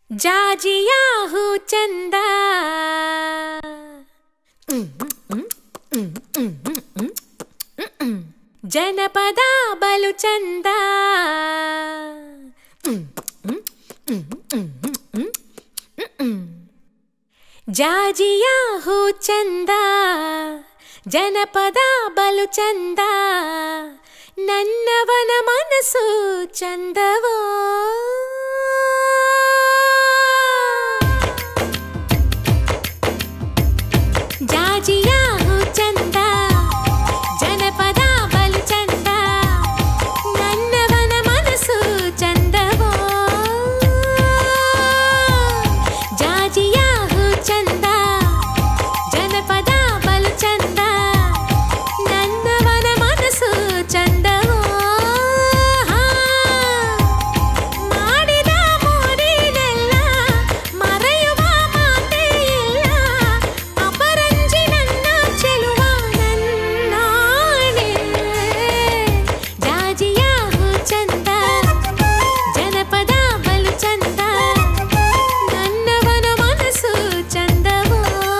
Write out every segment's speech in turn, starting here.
ಜಾಜಿಯಾಹು ಚಂದ ಜನಪದ ಬಲು ಚಂದ ಜಾಜಿಯಾಹು ಚಂದ ಜನಪದ ಬಲು ಚಂದ ನನ್ನವನ ಮನಸ್ಸು ಚಂದವೋ ಜಾಜಿಯಾಹು ಚಂದ ಜನಪದ ಬಲು ಚಂದ ನನ್ನವನ ಮನಸ್ಸು ಚಂದವೋ ಜಾಜಿಯಾಹು ಚಂದ ಜನಪದ ಬಲು ಚಂದ ನನ್ನವನ ಮನಸ್ಸು ಚಂದವೋ ಮಾಡಿದ ಮೋಡಿನೆಲ್ಲ ಮರೆಯುವ ಮಾತೇ ಇಲ್ಲ ಅಪರಂಜಿ ನನ್ನ ಚೆಲುವ ನನ್ನಾಣೆ ಜಾಜಿಯಾಹು ಚಂದ ಜನಪದ ಬಲು ಚಂದ ನನ್ನವನ ಮನಸ್ಸು ಚಂದವೋ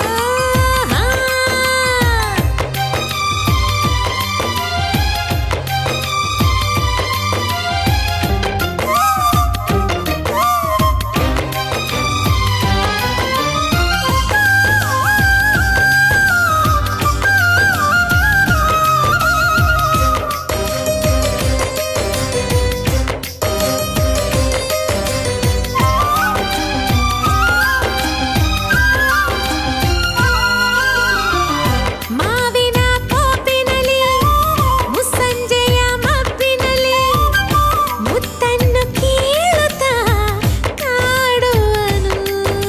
ಮಾವಿನ ಕೋಪಿನಲ್ಲಿ ಮುಸ್ಸಂಜೆಯ ಮಬ್ಬಿನಲ್ಲಿ ಮುತ್ತನ್ನು ಕೀಳುತ್ತಾ ಕಾಡುವನು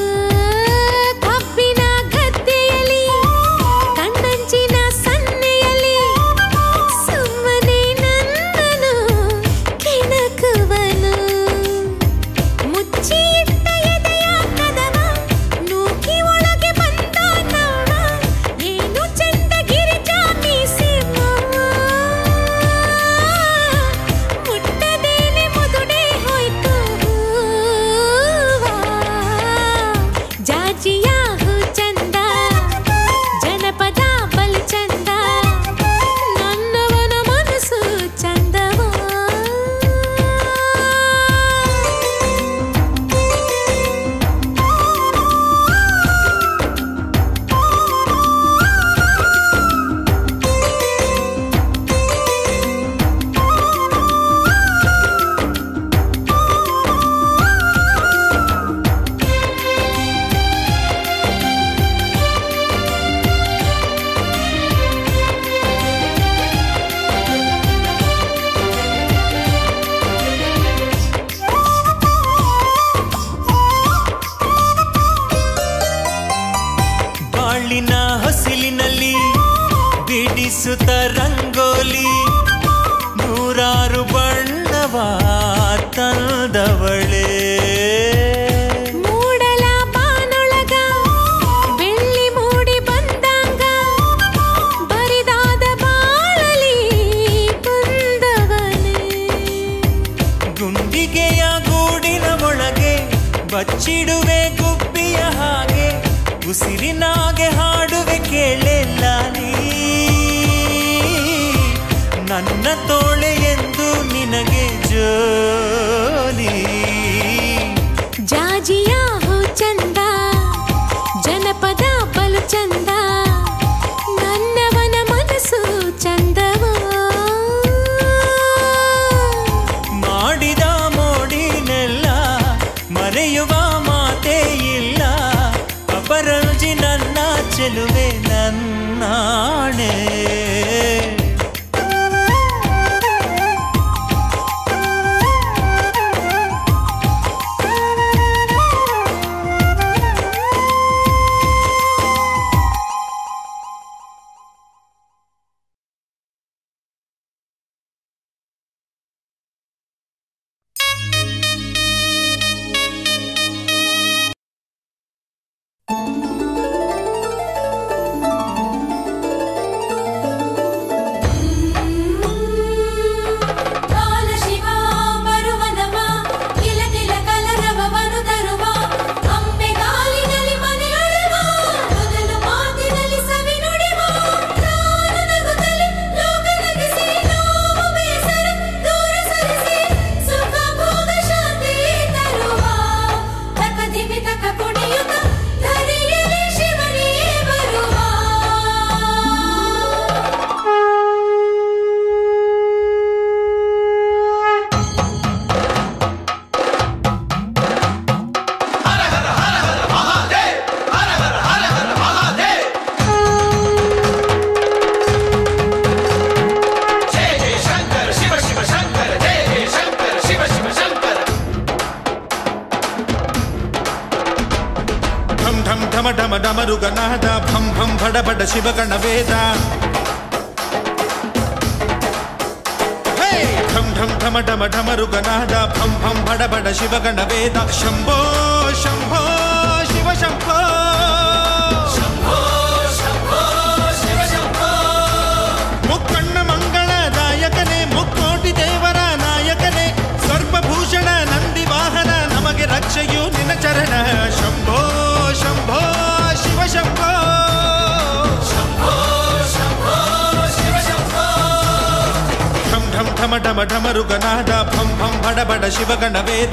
ಕಬ್ಬಿನ ಗದ್ದೆಯಲ್ಲಿ ಕಣ್ಣಂಚಿನ ಸನ್ನೆಯಲ್ಲಿ ಸುಮ್ಮನೆ ನನ್ನನು ಕೆಣಕುವನು ಮುಚ್ಚಿಟ್ಟ ಎದೆಯ ಕದವ ನೂಕಿ ಒಳಗೆ ಬಂದ ನವ ಏನು ಚಂದ ಗಿರಿಜಾ ಮೀಸೆ ಮಾವ. ಮುಟ್ಟದೇನೆ ಮುದುಡೆ ಹೋಯ್ತು ಹೂವ. ಜಾಜಿಯಾಹು ಚಂದ ಜನಪದ ಬಲು ಚಂದ ನನ್ನವನ ಮನಸ್ಸು ಚಂದವೋ ಬಾಳಿನ ಹೊಸಿಲಿನಲ್ಲಿ ಬಿಡಿಸುತ್ತ ರಂಗೋಲಿ ನೂರಾರು ಬಣ್ಣವ ತಂದವಳೆ ಮೂಡಲ ಬಾನೊಳಗ ಬೆಳ್ಳಿ ಮೂಡಿ ಬಂದಂಗ ಬರಿದಾದ ಬಾಳಲಿ ಬಂದವನೇ ಗುಂಡಿಗೆಯ ಗೂಡಿನ ಒಳಗೆ ಬಚ್ಚಿಡುವೆ ಗುಬ್ಬಿಯ ಹಾಗೆ ಉಸಿರಿನಾಗೆ ಹಾಡುವೆ ಕೇಳೆಲ್ಲ ನೀ ನನ್ನ ತೋಳೆ ಎಂದು ನಿನಗೆ ಜೋಲಿ ಜಾಜಿಯಾಹು ಚಂದ ಜನಪದ ಬಲು ಚಂದ ನನ್ನವನ ಮನಸ್ಸು ಚಂದವೋ ಮಾಡಿದ ಮೋಡಿನೆಲ್ಲ ಮರೆಯುವ ಮಾತೇ ಇಲ್ಲ ಅಪರಂಜಿ ನನ್ನ ಚೆಲುವೆ ನನ್ನಾಣೆ ಿ ಢಮ ಢಮ ಡಮರುಗನಾದ ಭಂ ಭಂ ಭಡ ಬಡ ಶಿವಗಣ ವೇದ ಹೇ! ಢಂ ಢಂ ಢಮ ಢಮ ಢಮರುಗನಾದ ಭಂ ಭಂ ಭಡ ಬಡ ಶಿವಗಣ ವೇದ ಶಂಭೋ ಶಂಭೋ ಶಿವ ಶಂಭೋ ಮುಕ್ಕಣ್ಣ ಮಂಗಳದಾಯಕನೇ ಮುಕ್ಕೋಟಿ ದೇವರ ನಾಯಕನೇ ಸರ್ಪಭೂಷಣ ನಂದಿ ವಾಹನ ನಮಗೆ ರಕ್ಷೆಯು ನಿನ್ನ ಚರಣ ಶಂಭೋ ಶಂಭೋ ಶಿವ ಶಂಭೋ ಢಂ ಢಂ ಢಮ ಢಮ ಢಮರುಗನಾದ ಭಂ ಭಂ ಭಡ ಬಡ ಶಿವಗಣ ವೇದ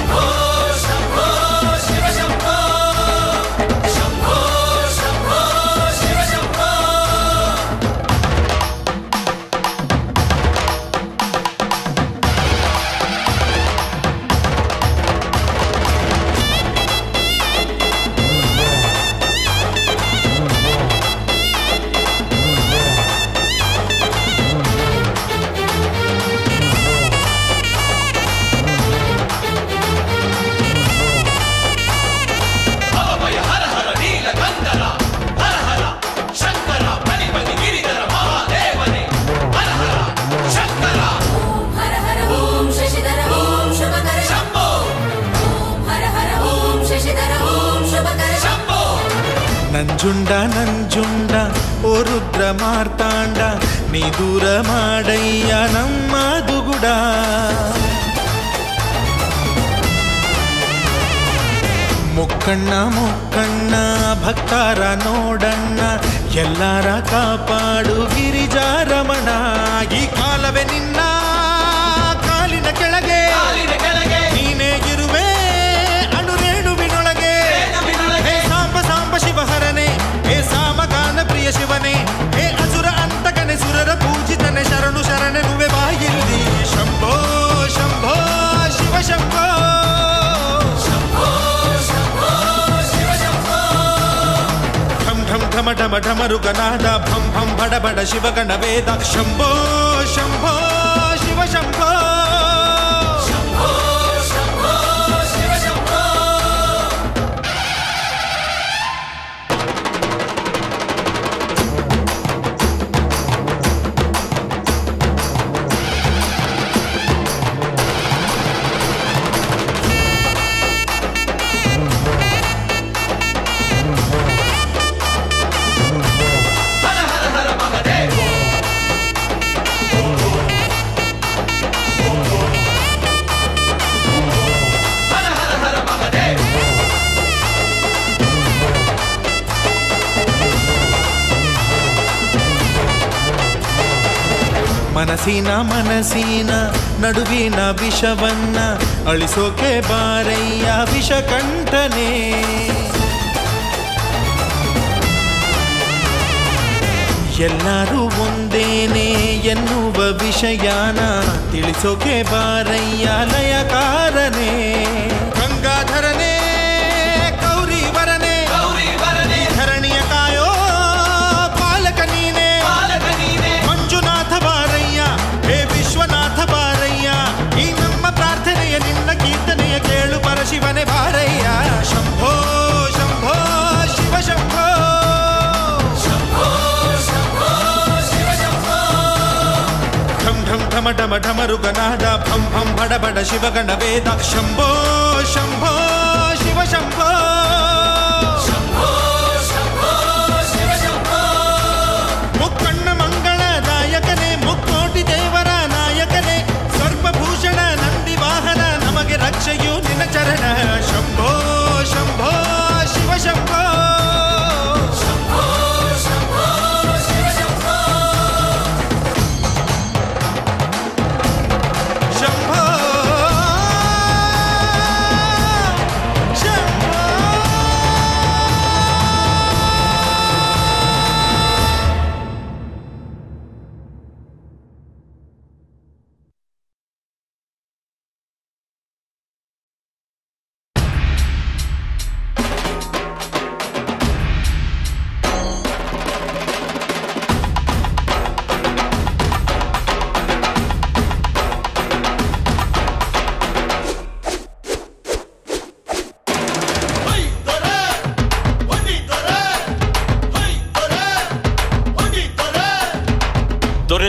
ಹರ ಹರ ಓಂ ಶಶಿಧರ ಓಂ ಶುಭಕರ ಶಂಭೋ ಓಂ ಹರ ಹರ ಓಂ ಶಶಿಧರ ಓಂ ಶುಭಕರ ಶಂಭೋ ನಂಜುಂಡ ನಂಜುಂಡ ಓ ರುದ್ರ ಮಾರ್ತಾಂಡ ನೀ ದೂರ ಮಾಡಯ್ಯ ನಮ್ಮ ದುಗುಡ ಮುಕ್ಕಣ್ಣ ಮುಕ್ಕಣ್ಣ ಭಕ್ತಾರ ನೋಡಣ್ಣ ಎಲ್ಲಾರ ಕಾಪಾಡು ಗಿರಿಜಾರಮಣ ಈ ಕಾಲವೇ ನಿನ್ನ ಕಾಲಿನ ಕೆಳಗೆ ನೀನೇ ಇರುವೆ ಅಣುರೇಣುವಿನೊಳಗೆ ಹೇ ಸಾಂಬ ಸಾಂಬ ಶಿವಹರನೆ ಹೇ ಸಾಮಗಾನ ಪ್ರಿಯ ಶಿವನೇ ಹೇ ಅಸುರ ಅಂತಕನೆ ಸುರರ ಪೂಜಿತನೆ ಶರಣು ಶರಣನುವೆ ಬಾಯಿಲ್ಲಿ ಶಂಭೋ ಶಂಭೋ ಶಿವ ಶಂಭೋ ಢಂ ಢಂ ಢಮ ಢಮ ಢಮರುಗನಾದ ಭಂ ಭಂ ಬಡ ಬಡ ಶಿವಗಣ ವೇದ ಶಂಭೋ ಶಂಭೋ ಶಿವ ಶಂಭೋ ಮನಸ್ಸಿನ ಮನಸ್ಸಿನ ನಡುವಿನ ವಿಷವನ್ನ ಅಳಿಸೋಕೆ ಬಾರಯ್ಯ ವಿಷಕಂಠನೆ ಎಲ್ಲರೂ ಒಂದೇನೆ ಎನ್ನುವ ವಿಷಯನ ತಿಳಿಸೋಕೆ ಬಾರಯ್ಯ ಲಯಕಾರನೇ ಗಂಗಾಧರನೇ ಗೌರಿವರನೇ ಧರಣಿಯ ಕಾಯೋ ಪಾಲಕ ನೀನೇ ಮಂಜುನಾಥ ಬಾರಯ್ಯ ಹೇ ವಿಶ್ವನಾಥ ಬಾರಯ್ಯ ಈ ನಮ್ಮ ಪ್ರಾರ್ಥನೆಯ ನಿನ್ನ ಕೀರ್ತನೆಯ ಕೇಳು ಪರಶಿವನೇ ಬಾರಯ್ಯ ಶಂಭೋ ಶಂಭೋ ಶಿವ ಶಂಭೋ ಢಂ ಢಂ ಢಮ ಢಮ ಢಮರುಗನಾದ ಭಂ ಭಂ ಬಡ ಬಡ ಶಿವಗಣ ವೇದ ಶಂಭೋ ಶಂಭೋ ಶಿವ ಶಂಭೋ ಮುಕ್ಕಣ್ಣ ಮಂಗಳದಾಯಕನೇ ಮುಕ್ಕೋಟಿ ದೇವರ ನಾಯಕನೇ ಸರ್ಪಭೂಷಣ ನಂದಿ ವಾಹನ ನಮಗೆ ರಕ್ಷೆಯು ನಿನ್ನ ಚರಣ ಶಂಭೋ ಶಂಭೋ ಶಿವ ಶಂಭೋ ಶಂಭೋ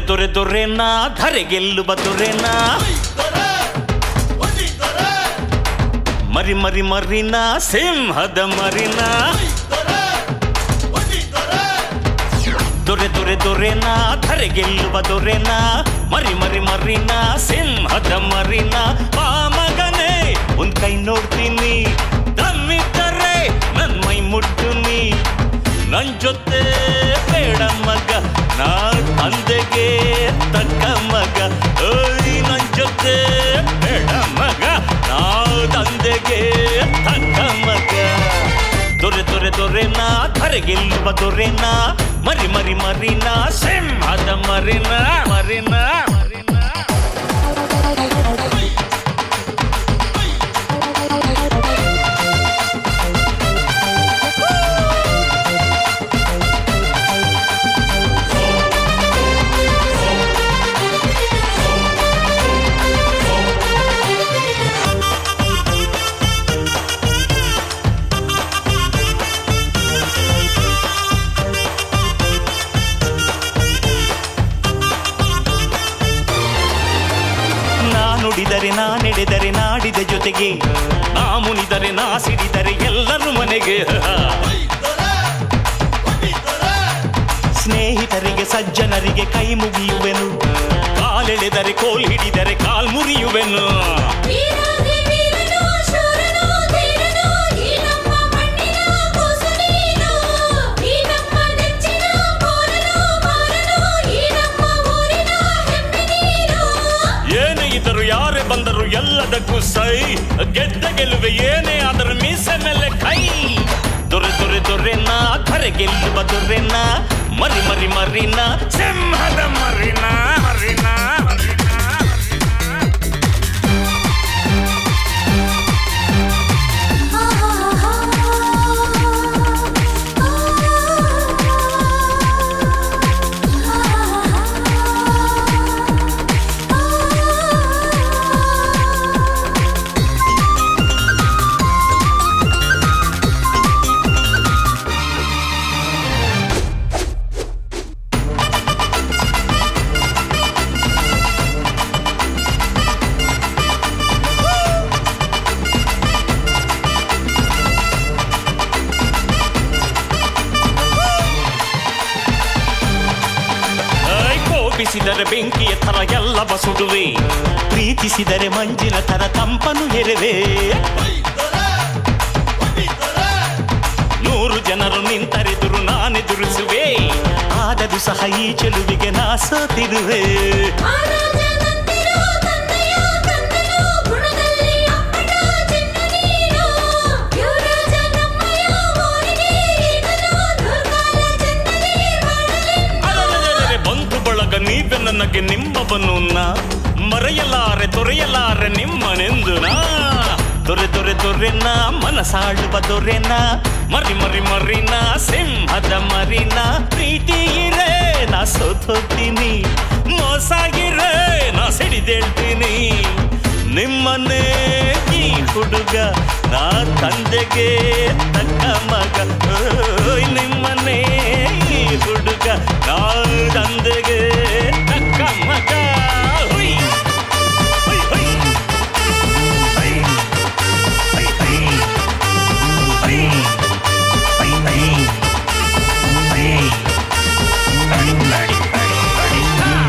ದೊರೆ ದೊರೆನ ಧರೆ ಗೆಲ್ಲುವ ದೊರೆನ ಮರಿ ಮರಿ ಮರಿನ ಸಿಂಹದ ಮರಿನ ದೊರೆ ದೊರೆ ದೊರೆನ ಧರೆ ಗೆಲ್ಲುವ ದೊರೆನ ಮರಿ ಮರಿ ಮರಿನ ಸಿಂಹದ ಮರಿನ ಬಾ ಮಗನೇ ಒಂದ್ ಕೈ ನೋಡ್ತೀನಿ ದಮ್ಮಿದ್ದರೆ ನನ್ ಮೈ ಮುಟ್ಟುನಿ ನನ್ ಜೊತೆ ಬೇಡ ಮಗ ನಾ ತಂದೆಗೆ ತಕ್ಕ ಮಗ ಓಯ್ ನನ್ ಜೊತೆ ಬೇಡ ಮಗ ನಾ ತಂದೆಗೆ ತಕ್ಕ ಮಗ ದೊರೆ ದೊರೆ ದೊರೆನ ಧರೆ ಗೆಲ್ಲುವ ದೊರೆನ ಮರಿ ಮರಿ ಮರಿನ ಸಿಂಹದ ಮರಿನ ಮರಿನ ಮರಿನ ನಾ ನುಡಿದರೆ ನಾ ನಡೆದರೆ ನಾಡಿದ ಜೊತೆಗೆ ನಾ ಮುನಿದರೆ ನಾ ಸಿಡಿದರೆ ಎಲ್ಲರೂ ಮನೆಗೆ ಸ್ನೇಹಿತರಿಗೆ ಸಜ್ಜನರಿಗೆ ಕೈ ಮುಗಿಯುವೆನು ಕಾಲೆಳೆದರೆ ಕೋಲ್ ಹಿಡಿದರೆ ಕಾಲ್ ಮುರಿಯುವೆನು ವೀರಾದಿ ವೀರನು ಶೂರನು ಧೀರನು ಈ ನಮ್ಮ ಮಣ್ಣಿನ ಕೂಸು ನೀನು ಈ ನಮ್ಮ ನೆಚ್ಚಿನ ಪೋರನು ಮಾರನು ಈ ನಮ್ಮ ಊರಿನ ಹೆಮ್ಮೆ ನೀನು ಏನೇ ಇದ್ದರು ಯಾರೇ ಬಂದರು ಎಲ್ಲದಕ್ಕೂ ಸೈ ಗೆದ್ದ ಗೆಲುವೆ ಏನೇ ಅದರ ಮೀಸೆ ಮೇಲೆ ಕೈ ದೊರೆ ದೊರೆ ದೊರೆನ ಧರೆ ಗೆಲ್ಲುವ ದೊರೆನ ಮರಿ ಮರಿ ಮರಿನ ಸಿಂಹದ ಮರಿನ ಮರಿನ ಮರಿನ ಐ, ಕೋಪಿಸಿದರೆ ಬೆಂಕಿಯ ತರ ಎಲ್ಲವ ಸುಡುವೆ ಪ್ರೀತಿಸಿದರೆ ಮಂಜಿನ ತರ ತಂಪನು ಎರೆವೆ ನೂರು ಜನರು ನಿಂತರೆದುರು ನಾನೆದುರಿಸುವೆ ಆದರೂ ಸಹ ಈ ಚೆಲುವಿಗೆ ನಾ ಸೋತಿರುವೆ ಮಹಾರಾಜನಂತಿರೋ ತಂದೆಯ ತಂದೆನು ಗುಣದಲ್ಲಿ ಅಪ್ಪಟ ಚಿನ್ನ ನೀನು ಯುವರಾಜ ನಮ್ಮಯ ಊರಿಗೆ ಈಗಲೂ ದುರ್ಗಾಲ ಚಂದಲಿ ಬಾಳಲೆಂದು ಅರೆರೆರೆರೆ, ಬಂಧು ಬಳಗ ನೀವೆ ನನಗೆ ನಿಮ್ಮವನು ನಾ ಮರೆಯಲಾರೆ ತೊರೆಯಲಾರೆ ನಿಮ್ಮನೆಂದು ನಾ ದೊರೆ ದೊರೆ ದೊರೆನ ಮನಸಾಳುವ ದೊರೆನ ಮರಿ ಮರಿ ಮರಿನ ಸಿಂಹದ ಮರಿನ ಪ್ರೀತಿ ಇರೇ ನಾ ಸೋತೋಗ್ತೀನಿ ಮೋಸ ಇರೇ ನಾ ಸಿಡಿದೇಳ್ತೀನಿ ನಿಮ್ಮನ್ನೇ ಈ ಹುಡುಗ ನಾ ತಂದೆಗೆ ತಕ್ಕ ಮಗ ಓಯ್ ನಿಮ್ಮನ್ನೇ ಈ ಹುಡುಗ ನಾ ತಂದೆಗೆ ತಕ್ಕ ಮಗ ಹುಯ್. ಹುಯ್, ಹುಯ್. ಹುಯ್. ಹುಯ್, ಹುಯ್. ಹುಯ್. ಹುಯ್, ಹುಯ್. ಹುಯ್. ಹುಯ್, ಹುಯ್, ಹುಯ್, ಹುಯ್.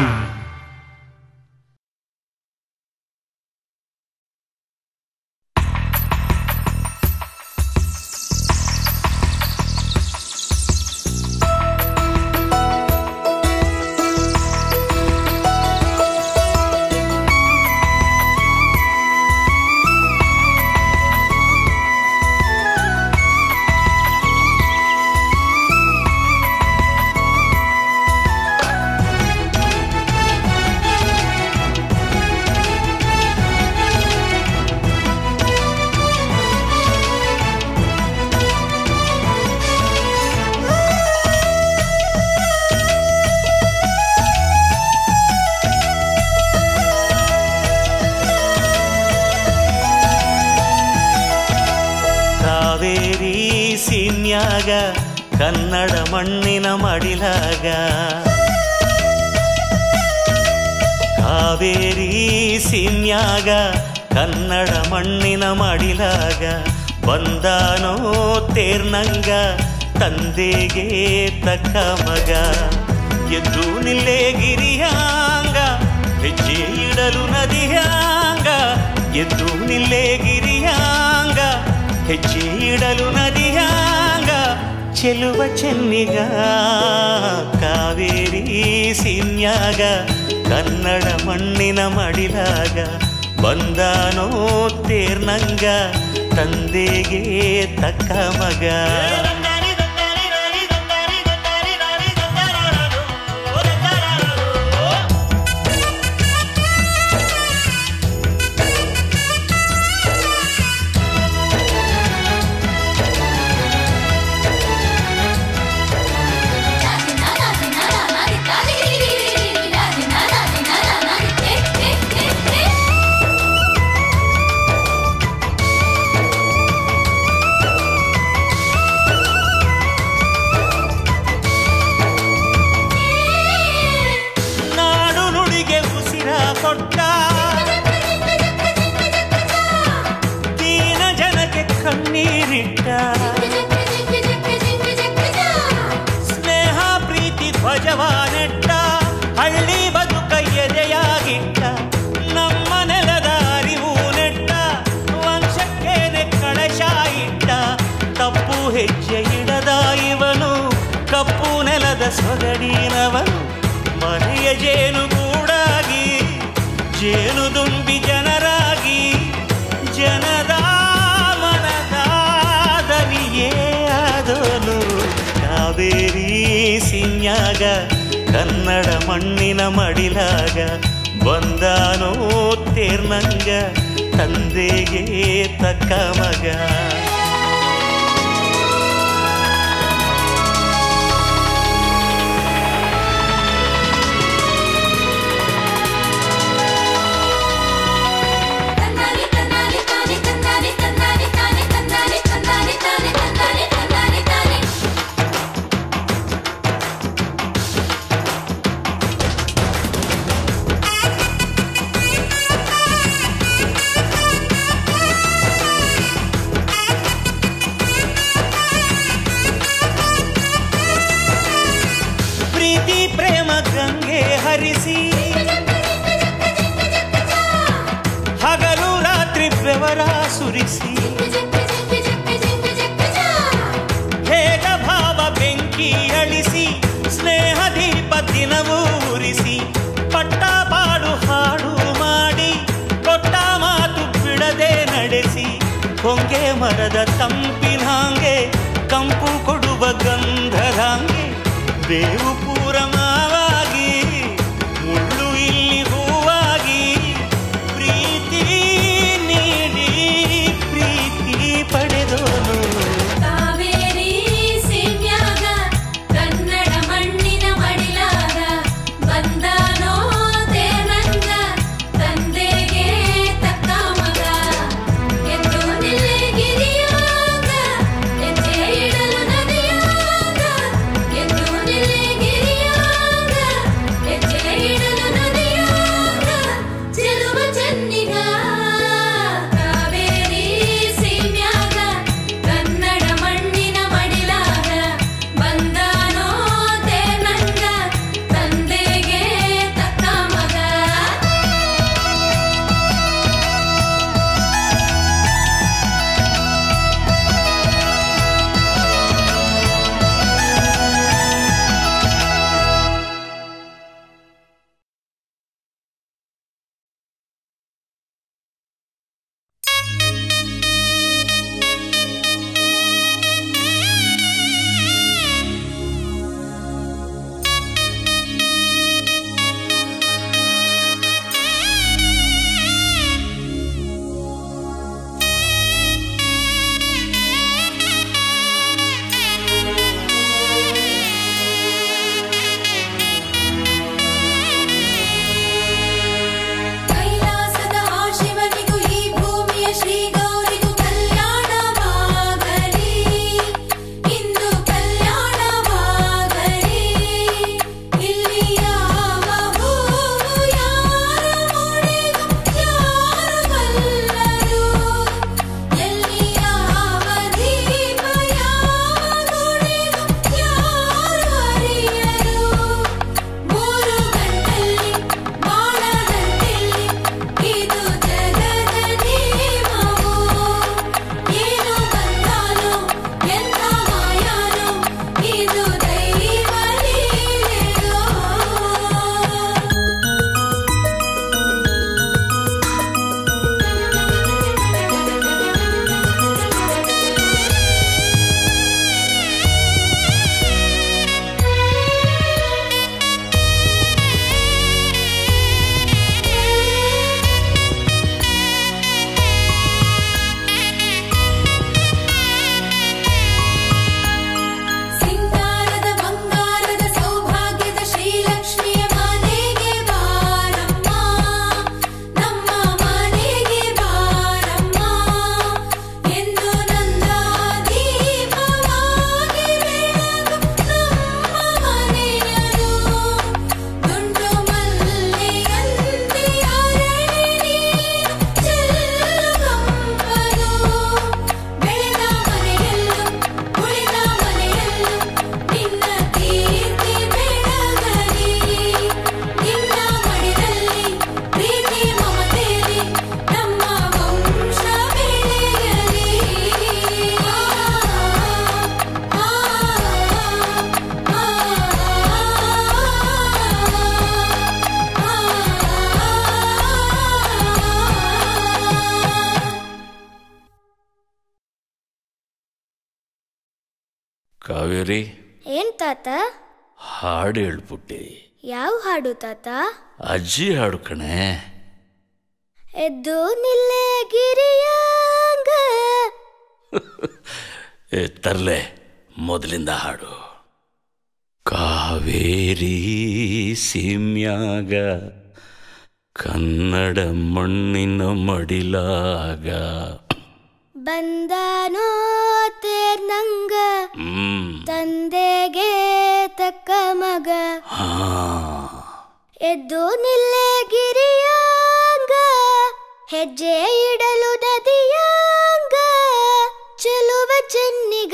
ಕಾವೇರಿ ಸೀನ್ಯಾಗ ಕನ್ನಡ ಮಣ್ಣಿನ ಮಡಿಲಾಗ ಕಾವೇರಿ ಸೀನ್ಯಾಗ ಕನ್ನಡ ಮಣ್ಣಿನ ಮಡಿಲಾಗ ಬಂದಾನೋ ತೇರ್ನಂಗ ತಂದೆಗೆ ತಕ್ಕ ಮಗ ಎದ್ದು ನಿಲ್ಲೇ ಗಿರಿಯಾಂಗ ಹೆಜ್ಜೆ ಇಡಲು ನದಿಯಾಂಗ ಎದ್ದು ನಿಲ್ಲೇ ಗಿರಿಯಾಂಗ ಹೆಜ್ಜೆ ಇಡಲು ನದಿಯಾಂಗ ಚೆಲುವ ಚೆನ್ನಿಗ ಕಾವೇರಿ ಸೀನ್ಯಾಗ ಕನ್ನಡ ಮಣ್ಣಿನ ಮಡಿಲಾಗ ಬಂದಾನೋ ತೇರ್ನಂಗ ತಂದೆಗೆ ತಕ್ಕ ಮಗ ನಾಡು ನುಡಿಗೆ ಉಸಿರ ಕೊಟ್ಟ ದೀನ ಜನಕ್ಕೆ ಕಣ್ಣೀರಿಟ್ಟ ಸ್ನೇಹ ಪ್ರೀತಿ ಧ್ವಜವ ನೆಟ್ಟ ಹಳ್ಳಿ ಬದುಕ ಎದೆಯಾಗಿಟ್ಟ ನಮ್ಮ ನೆಲದ ಅರಿವು ನೆಟ್ಟ ವಂಶಕ್ಕೇನೆ ಕಳಶ ಇಟ್ಟ ತಪ್ಪು ಹೆಜ್ಜೆ ಇಡದ ಇವನು ಕಪ್ಪು ನೆಲದ ಸೊಗಡಿನವನು ಮನೆಯ ಜೇನು ಗೂಡಾಗಿ ಜೇನು ದುಂಬಿ ಜನರಾಗಿ ಜನದ ಮನದ ದನಿಯೇ ಆದೋನು ಕಾವೇರಿ ಸಿಂಯಾಗ ಕನ್ನಡ ಮಣ್ಣಿನ ಮಡಿಲಾಗ ಬಂದಾನೋ ತೇರ್ನಂಗ ತಂದೆಗೆ ತಕ್ಕ ಮಗ ತಂದಾನಿ ತಂದಾನಿ ತಾನೆ ತಂದಾನಿ ತಂದಾನಿ ತಾನೆ ತಂದಾನಿ ತಂದಾನಿ ತಾನೆ ತಂದಾನಿ ತಂದಾನಿ ತಾನೆ ಪ್ರೀತಿ ಪ್ರೇಮ ಗಂಗೆ ಹರಿಸಿ ಹಗಲು ರಾತ್ರಿ ಬೆವರ ಸುರಿಸಿ ಹೇಗ ಭಾವ ಬೆಂಕಿ ಅಳಿಸಿ ಸ್ನೇಹ ದೀಪ ದಿನವೂ ಉರಿಸಿ ಪಟ್ಟ ಪಾಡು ಹಾಡು ಮಾಡಿ ಕೊಟ್ಟ ಮಾತು ಬಿಡದೆ ನಡೆಸಿ ಹೊಂಗೆ ಮರದ ತಂಪಿನಾಂಗೆ ಕಂಪು ಕೊಡುವ ಗಂಧರಾಂಗೆ ಬೇವು ಪೂರ ಮಾವಾಗಿ ಮುಳ್ಳು ಇಲ್ಲಿ ಹೂವಾಗಿ ಪ್ರೀತಿ ನೀಡಿ ಪ್ರೀತಿ ಪಡೆದೋನು ಕಾವೇರಿ ಸೀಮ್ಯಾಗ ಕನ್ನಡ ಮಣ್ಣಿನ ಮಡಿಲಾಗ ಬಂದಾನೋ ತೇರಂಗ ತಂದೆಗೆ ತಕ್ಕ ಮಗ ಎದ್ದು ನಿಲ್ಲೆ ಗಿರಿಯಾಗ ಹೆಜ್ಜೆ ಇಡಲು ನದಿಯಾಗ ಎದ್ದು ನಿಲ್ಲೆ ಗಿರಿಯಾಗ ಕಾವೇರಿ ಏನ್ ತಾತ ಹಾಡು ಹೇಳ್ಬಿಟ್ಟೆ ಯಾವ ಹಾಡು ತಾತ ಅಜ್ಜಿ ಹಾಡು ಕಣೆ ಎದ್ದು ನಿಲ್ಲೆ ಗಿರಿಯಾಂಗ ಏ ತರ್ಲೆ ಮೊದಲಿಂದ ಹಾಡು ಕಾವೇರಿ ಸೀಮ್ಯಾಗ ಕನ್ನಡ ಮಣ್ಣಿನ ಮಡಿಲಾಗ ಬಂದಾನೋ ತೇರ್ನಂಗ ಹ್ಮ್ ತಂದೆಗೆ ತಕ್ಕ ಮಗ ಹಾ ಎದ್ದು ನಿಲ್ಲೆ ಗಿರಿಯಾಂಗ ಹೆಜ್ಜೆ ಇಡಲು ನದಿಯಾಂಗ ಚೆಲುವ ಚೆನ್ನಿಗ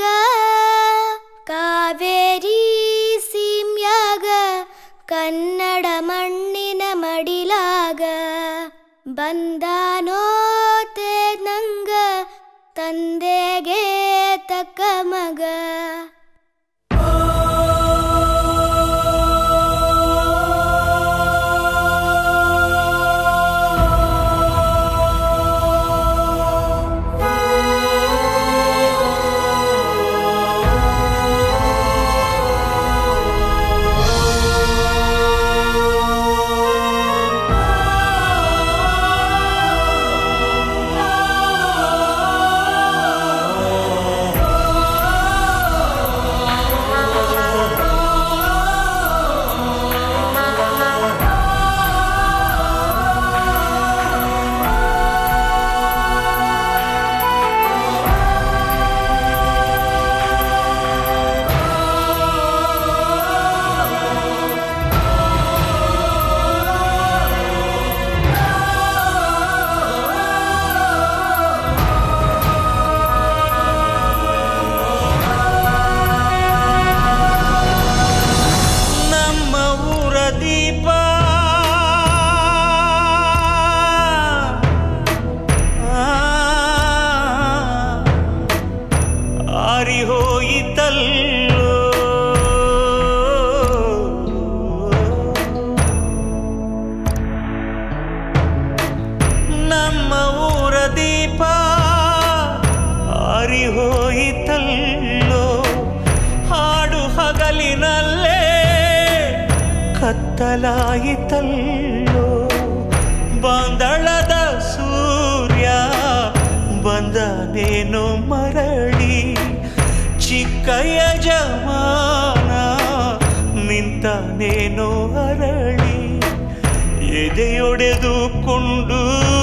ಕಾವೇರಿ ಸೀಮ್ಯಾಗ ಕನ್ನಡ ಮಣ್ಣಿನ ಮಡಿಲಾಗ ಬಂದಾನೋ ತೇನಂಗ ತಂದೆಗೆ ತಕ್ಕ ಮಗ ನಮ್ಮ ಊರ ದೀಪ ಆರಿ ಹೋಯಿತಲ್ಲೋ ನಮ್ಮ ಊರ ದೀಪ ಆರಿ ಹೋಯಿತಲ್ಲೋ ಹಾಡು ಹಗಲಿನಲ್ಲೇ ಕತ್ತಲಾಯಿತಲ್ಲೋ ಬಾಂದಳದ ಸೂರ್ಯ ಬಂದನೇನು ಮರಳಿ ಚಿಕ್ಕ ಯಜಮಾನ ನಿಂತನೇನೋ ಅರಳಿ ಎದೆಯೊಡೆದುಕೊಂಡು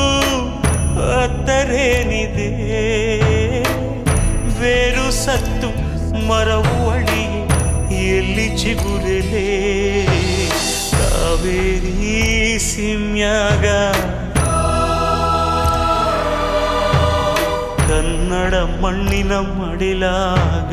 ಅತ್ತರೇನಿದೆ ಬೇರು ಸತ್ತು ಮರವು ಅಳಿ ಎಲ್ಲಿ ಚಿಗುರಲೆ ಕಾವೇರಿ ಸಿಮ್ಯಾಗ ಕನ್ನಡ ಮಣ್ಣಿನ ಮಡಿಲಾಗ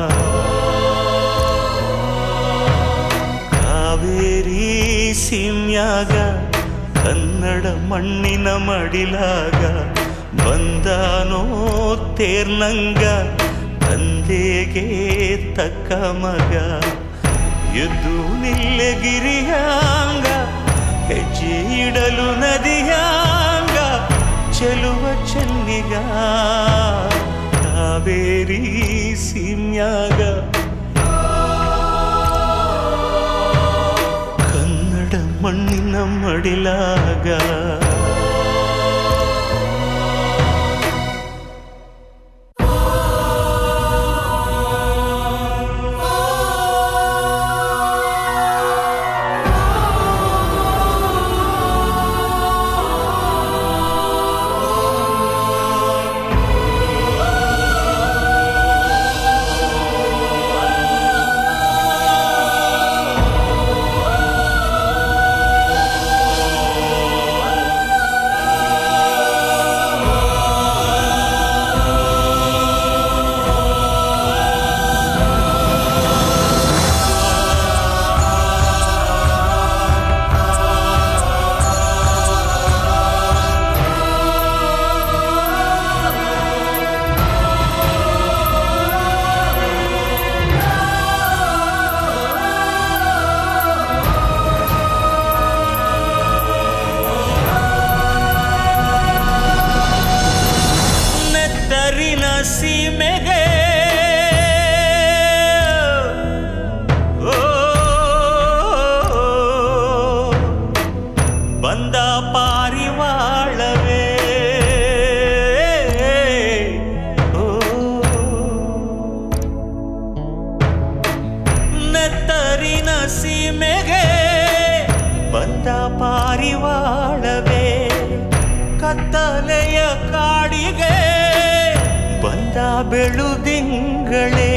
ಕಾವೇರಿ ಸಿಮ್ಯಾಗ ಕನ್ನಡ ಮಣ್ಣಿನ ಮಡಿಲಾಗ ಬಂದಾನೋ ತೇರ್ನಂಗ ತಂದೆಗೆ ತಕ್ಕ ಮಗ ಎದ್ದು ನಿಲ್ಲೆ ಗಿರಿಯಾಂಗ ಹೆಜ್ಜೆ ಇಡಲು ನದಿಯಾಂಗ ಚೆಲುವ ಚೆನ್ನಿಗ ಕಾವೇರಿ ಸಿಮ್ಯಾಗ ಕನ್ನಡ ಮಣ್ಣಿನ ಮಡಿಲಾಗ ನೆತ್ತರಿನ ಸೀಮೆಗೆ ಬಂದ ಪಾರಿವಾಳವೇ ಕತ್ತಲೆಯ ಕಾಡಿಗೆ ಬಂದ ಬೆಳುದಿಂಗಳೇ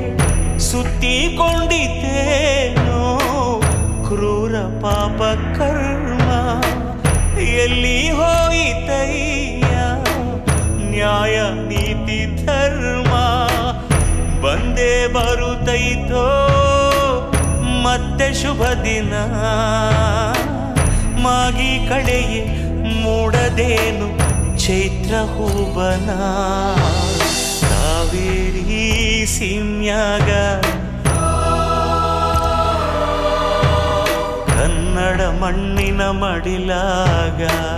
ಸುತ್ತಿಕೊಂಡಿದ್ದೇನೋ ಕ್ರೂರ ಪಾಪ ಕರ್ಮ ಎಲ್ಲಿ ಹೋಯಿತಯ್ಯ ನ್ಯಾಯ ನೀತಿ ಧರ್ಮ ಬಂದೇ ಬರುತ್ತೈತೋ ಮತ್ತೆ ಶುಭ ದಿನ ಮಾಗಿ ಕಡೆಯೇ ಮೂಡದೇನು ಚೈತ್ರ ಹೂಬನ ಕಾವೇರಿ ಸಿಮ್ಯಾಗ ಕನ್ನಡ ಮಣ್ಣಿನ ಮಡಿಲಾಗ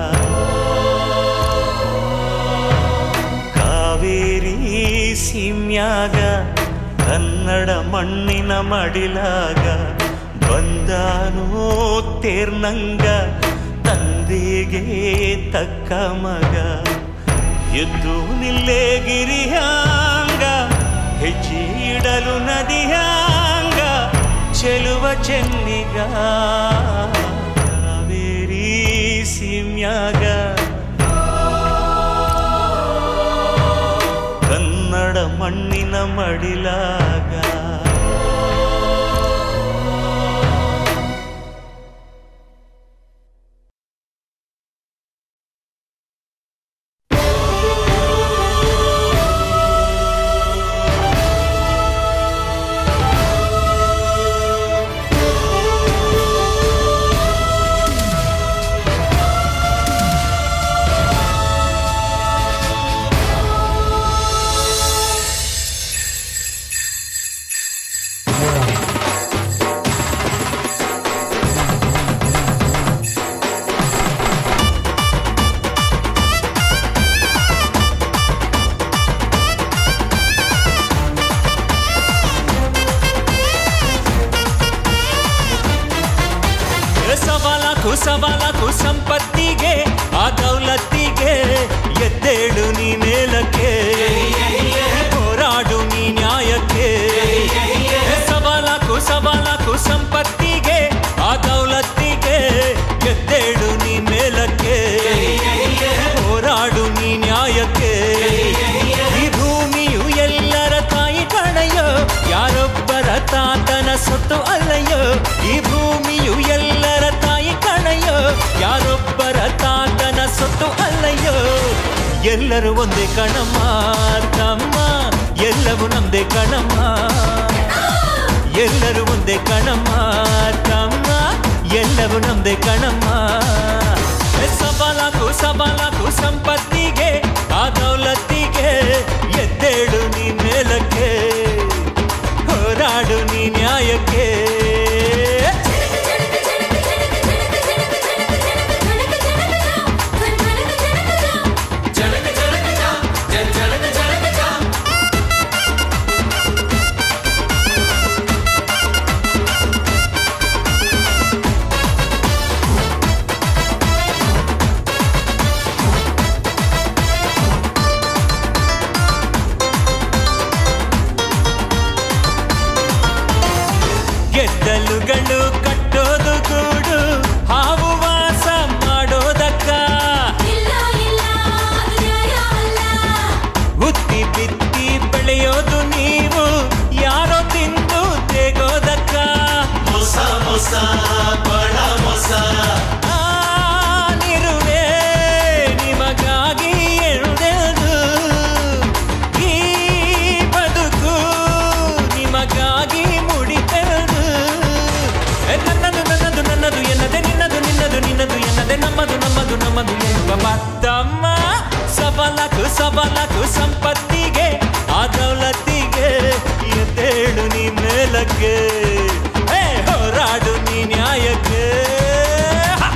ಕಾವೇರಿ ಸಿಮ್ಯಾಗ ಕನ್ನಡ ಮಣ್ಣಿನ ಮಡಿಲಾಗ ಬಂದಾನೋ ತೇರ್ನಂಗ ತಂದೆಗೆ ತಕ್ಕ ಮಗ ಎದ್ದು ನಿಲ್ಲೇ ಗಿರಿಯಾಂಗ ಹೆಜ್ಜೆ ಇಡಲು ನದಿಯಾಂಗ ಚೆಲುವ ಚೆನ್ನಿಗ ಕಾವೇರಿ ಸಿಮ್ಯಾಗ ಕನ್ನಡ ಮಣ್ಣಿನ ಮಡಿಲಾಗ ಸವಾಲಾಕು ಸವಾಲಾಕು ಸಂಪತ್ತಿಗೆ ಆ ದೌಲತ್ತಿಗೆ ಎದ್ದೇಳು ನೀ ಮೇಲಕ್ಕೆ ಹೋರಾಡು ನೀ ನ್ಯಾಯಕ್ಕೆ ಸವಾಲಾಕು ಸವಾಲಾಕು ಸಂಪತ್ತಿಗೆ ಆ ದೌಲತ್ತಿಗೆ ಎದ್ದೇಳು ನೀ ಮೇಲಕ್ಕೆ ಹೋರಾಡು ನೀ ನ್ಯಾಯಕ್ಕೆ ಈ ಭೂಮಿಯು ಎಲ್ಲರ ತಾಯಿ ಕಣಯೋ ಯಾರೊಬ್ಬರ ತಾತನ ಸೊತ್ತು ಅಲ್ಲಯ್ಯೋ ಈ ಭೂಮಿಯು ಎಲ್ಲರ ತಾಯಿ ಕಣಯೋ ಯಾರೊಬ್ಬರ ತಾತನ ಸೊತ್ತು ಅಲ್ಲಯ್ಯೋ ಎಲ್ಲರೂ ಒಂದೇ ಕಣಮ್ಮ ತಮ್ಮ ಎಲ್ಲವೂ ನಮ್ದೇ ಕಣಮ್ಮ ಎಲ್ಲರೂ ಒಂದೇ ಕಣಮ್ಮ ತಮ್ಮ ಎಲ್ಲವೂ ನಮ್ದೇ ಕಣಮ್ಮ ಸಬಲಾಕು ಸಬಲಾಕು ಸಂಪತ್ತಿಗೆ ಆ ದೌಲತ್ತಿಗೆ ಎದ್ದೇಳು ನೀ ಮೇಲಕ್ಕೆ ಹೋರಾಡು ನೀ ನ್ಯಾಯಕ್ಕೆ ಗೆದ್ದಲುಗಳು ಕಟ್ಟೋದು ಗೂಡು ಹಾವು ವಾಸ ಮಾಡೋದಕ್ಕ ಉತ್ತಿ ಬಿತ್ತಿ ಬೆಳೆಯೋದು ನೀವು ಯಾರೋ ತಿಂದು ತೆಗೋದಕ್ಕ ಮೋಸ ಮೋಸ ಬಡ ಮೋಸ ನಿರುವೆ ನಿಮಗಾಗಿ ಎಳೆದು ಈ ಬದುಕು ನಿಮಗಾಗಿ ಮುಡಿತೆದು ನನ್ನದು ನನ್ನದು ನನ್ನದು ಎನ್ನದೆ ನಿನ್ನದು ನಿನ್ನದು ನಿನ್ನದು ಎನ್ನದೆ ನಮ್ಮದು ನಮ್ಮದು ನಮ್ಮದು ಎನ್ನುವ ಮತ್ತಮ್ಮ ಸಬಲಕು ಸಬಲಕು ಸಂಪತ್ತಿಗೆ ಆ ದೌಲತ್ತಿಗೆ ಎದ್ದೇಳು ನೀ ಮೇಲಕ್ಕೆ ಹೇ ಹೋರಾಡು ನೀ ನ್ಯಾಯಕ್ಕೆ ಹ!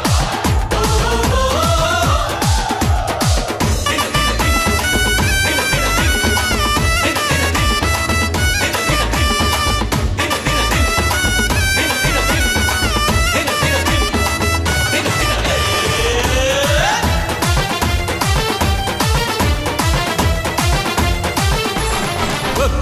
Thank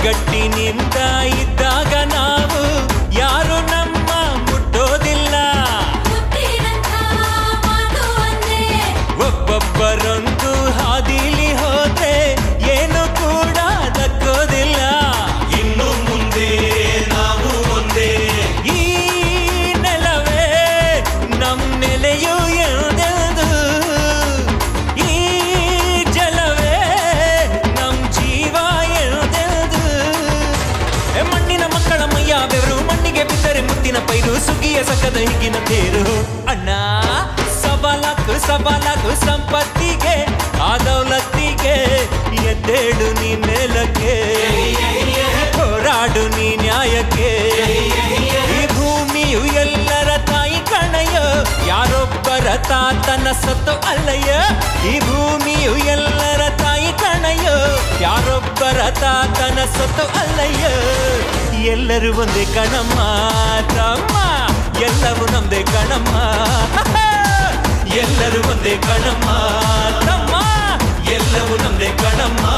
ಒಗ್ಗಟ್ಟಿನಿಂದ ಇದ್ದಾಗ ನಾವು ಯಾರು ನಮ್ಮ ಮುಟ್ಟೋದಿಲ್ಲ ಮುತ್ತಿನಂಥ ಮಾತು ಒಂದೇ ಒಬ್ಬೊಬ್ಬರೊಂದು ಹಾದಿಲಿ ಹೋದ್ರೆ ಏನು ಕೂಡ ದಕ್ಕೋದಿಲ್ಲ ಇನ್ನು ಮುಂದೆ ನಾವು ಒಂದೇ ಈ ನೆಲವೇ ನಮ್ ನೆಲೆಯು ಎಂದೆಂದು ಈ ಜಲವೇ ನಮ್ ಜೀವ ಎಂದೆಂದು ಎ ಮಣ್ಣಿನ ಮಕ್ಕಳ ಮೈಯ ಬೆವರು ಮಣ್ಣಿಗೆ ಬಿದ್ದರೆ ಮುತ್ತಿನ ಪೈರು ಸುಗ್ಗಿಯ ಸಕದ ಹಿಗಿನ ತೇರು ಅಣ್ಣ ಸವಾಲಾಕು ಸವಾಲಾಕು ಸಂಪತ್ತಿಗೆ ಆ ದೌಲತ್ತಿಗೆ ಎದ್ದೇಳು ನೀ ಮೇಲಕ್ಕೆ ಹೋರಾಡು ನೀ ನ್ಯಾಯಕ್ಕೆ ಈ ಭೂಮಿಯು ಎಲ್ಲರ ತಾಯಿ ಕಣಯ್ಯ ಯಾರೊಬ್ಬರ ತಾತನ ಸತ್ತು ಅಲ್ಲಯ್ಯ ಈ ಭೂಮಿಯು ಎಲ್ಲರ ತಾಯಿ ಕಣಯ್ಯ ಯಾರೊಬ್ಬರ ತಾತನ ಸತ್ತು ಅಲ್ಲಯ್ಯ ಎಲ್ಲರೂ ಒಂದೇ ಕಣಮ್ಮ ತಮ್ಮ ಎಲ್ಲವೂ ನಮ್ದೇ ಕಣಮ್ಮ ಎಲ್ಲರೂ ಒಂದೇ ಕಣಮ್ಮ ತಮ್ಮ ಎಲ್ಲವೂ ನಮ್ದೇ ಕಣಮ್ಮ